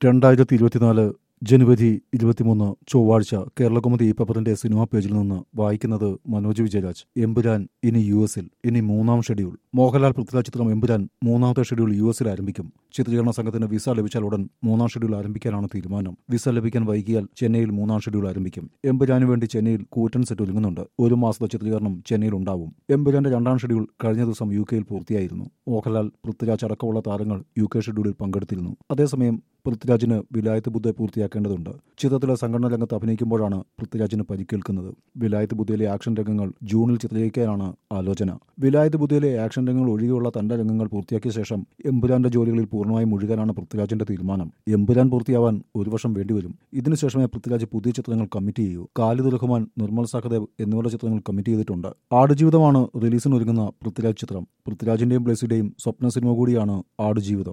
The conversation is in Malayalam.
രണ്ടായിരത്തി ഇരുപത്തിനാല് ജനുവരി ഇരുപത്തിമൂന്ന് ചൊവ്വാഴ്ച കേരളകൗമുദി പേപ്പറിന്റെ സിനിമാ പേജിൽ നിന്ന് വായിക്കുന്നത് മനോജ് വിജയരാജ് എമ്പുരാൻ ഇനി യു എസിൽ ഇനി മൂന്നാം ഷെഡ്യൂൾ മോഹൻലാൽ പൃഥ്വിരാജ് ചിത്രം എമ്പുരാൻ മൂന്നാമത്തെ ഷെഡ്യൂൾ യു എസിൽ ആരംഭിക്കും ചിത്രീകരണ സംഘത്തിന് വിസ ലഭിച്ചാൽ ഉടൻ മൂന്നാം ഷെഡ്യൂൾ ആരംഭിക്കാനാണ് തീരുമാനം വിസ ലഭിക്കാൻ വൈകിയാൽ ചെന്നൈയിൽ മൂന്നാം ഷെഡ്യൂൾ ആരംഭിക്കും എമ്പുരാനു വേണ്ടി ചെന്നൈയിൽ കൂറ്റൻ സെറ്റ് ഒരുങ്ങുന്നുണ്ട് ഒരു മാസത്തെ ചിത്രീകരണം ചെന്നൈയിൽ ഉണ്ടാവും എമ്പുരാന്റെ രണ്ടാം ഷെഡ്യൂൾ കഴിഞ്ഞ ദിവസം യു കെയിൽ പൂർത്തിയായിരുന്നു മോഹൻലാൽ പൃഥ്വിരാജ് അടക്കമുള്ള താരങ്ങൾ യു കെ ഷെഡ്യൂളിൽ പങ്കെടുത്തിരുന്നു അതേസമയം പൃഥ്വിരാജിന് വിലായത്ത് ബുദ്ധ പൂർത്തിയാക്കേണ്ടതുണ്ട് ചിത്രത്തിലെ സംഘടന രംഗത്ത് അഭിനയിക്കുമ്പോഴാണ് പൃഥ്വിരാജിന് പരിക്കേൽക്കുന്നത് വിലായത്ത് ബുദ്ധയിലെ ആക്ഷൻ രംഗങ്ങൾ ജൂണിൽ ചിത്രീകരിക്കാനാണ് ആലോചന വിലായത്ത് ബുദ്ധയിലെ ആക്ഷൻ രംഗങ്ങൾ ഒഴികെയുള്ള തന്റെ രംഗങ്ങൾ പൂർത്തിയാക്കിയ ശേഷം എമ്പുരാന്റെ ജോലികളിൽ പൂർണ്ണമായും മുഴുകാനാണ് പൃഥ്വിരാജിന്റെ തീരുമാനം എമ്പുരാൻ പൂർത്തിയാവാൻ ഒരു വർഷം വേണ്ടിവരും ഇതിനുശേഷമേ പൃഥ്വിരാജ് പുതിയ ചിത്രങ്ങൾ കമ്മിറ്റ് ചെയ്യൂ ഖാലിദ് റഹ്മാൻ നിർമ്മൽ സഹദേവ് എന്നിവരുടെ ചിത്രങ്ങൾ കമ്മിറ്റ് ചെയ്തിട്ടുണ്ട് ആടുജീവിതമാണ് റിലീസിനൊരുങ്ങുന്ന പൃഥ്വിരാജ് ചിത്രം പൃഥ്വിരാജിന്റെയും ബ്ലേസിന്റെയും സ്വപ്ന സിനിമ കൂടിയാണ് ആടുജീവിതം